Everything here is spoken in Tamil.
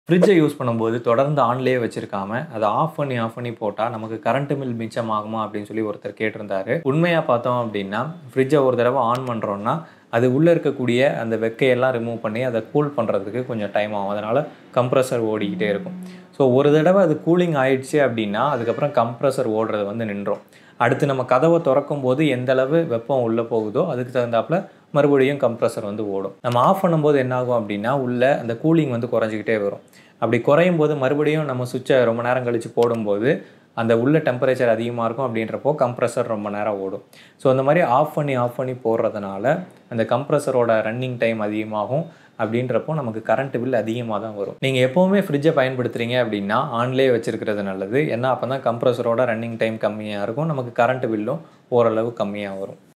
ஃப்ரிட்ஜை யூஸ் பண்ணும்போது தொடர்ந்து ஆன்லேயே வச்சிருக்காம அதை ஆஃப் பண்ணி ஆஃப் பண்ணி போட்டால் நமக்கு கரண்ட் பில் மிச்சமாகுமா அப்படின்னு சொல்லி ஒருத்தர் கேட்டிருந்தாரு உண்மையாக பார்த்தோம் அப்படின்னா ஃப்ரிட்ஜை ஒரு தடவை ஆன் பண்ணுறோன்னா அது உள்ளே இருக்கக்கூடிய அந்த வெக்கையெல்லாம் ரிமூவ் பண்ணி அதை கூல் பண்ணுறதுக்கு கொஞ்சம் டைம் ஆகும் அதனால் கம்ப்ரஸர் ஓடிக்கிட்டே இருக்கும் ஸோ ஒரு தடவை அது கூலிங் ஆயிடுச்சு அப்படின்னா அதுக்கப்புறம் கம்ப்ரஸர் ஓடுறது வந்து நின்றோம் அடுத்து நம்ம கதவை திறக்கும் போது எந்த அளவு வெப்பம் உள்ளே போகுதோ அதுக்கு தகுந்தாப்புல மறுபடியும் கம்ப்ரஸர் வந்து ஓடும் நம்ம ஆஃப் பண்ணும்போது என்ன ஆகும் அப்படின்னா உள்ள அந்த கூலிங் வந்து குறைஞ்சிக்கிட்டே வரும் அப்படி குறையும் போது மறுபடியும் நம்ம சுவிட்சை ரொம்ப நேரம் கழித்து போடும்போது அந்த உள்ள டெம்பரேச்சர் அதிகமாக இருக்கும் அப்படின்றப்போ கம்ப்ரஸர் ரொம்ப நேரம் ஓடும் ஸோ அந்த மாதிரி ஆஃப் பண்ணி ஆஃப் பண்ணி போடுறதுனால அந்த கம்ப்ரஸரோட ரன்னிங் டைம் அதிகமாகும் அப்படின்றப்போ நமக்கு கரண்ட் பில் அதிகமாக தான் வரும் நீங்கள் எப்போவுமே ஃப்ரிட்ஜை பயன்படுத்துகிறீங்க அப்படின்னா ஆன்லேயே வச்சிருக்கிறது நல்லது ஏன்னா அப்போ தான் கம்ப்ரஸரோட ரன்னிங் டைம் கம்மியாக இருக்கும் நமக்கு கரண்ட் பில்லும் ஓரளவு கம்மியாக வரும்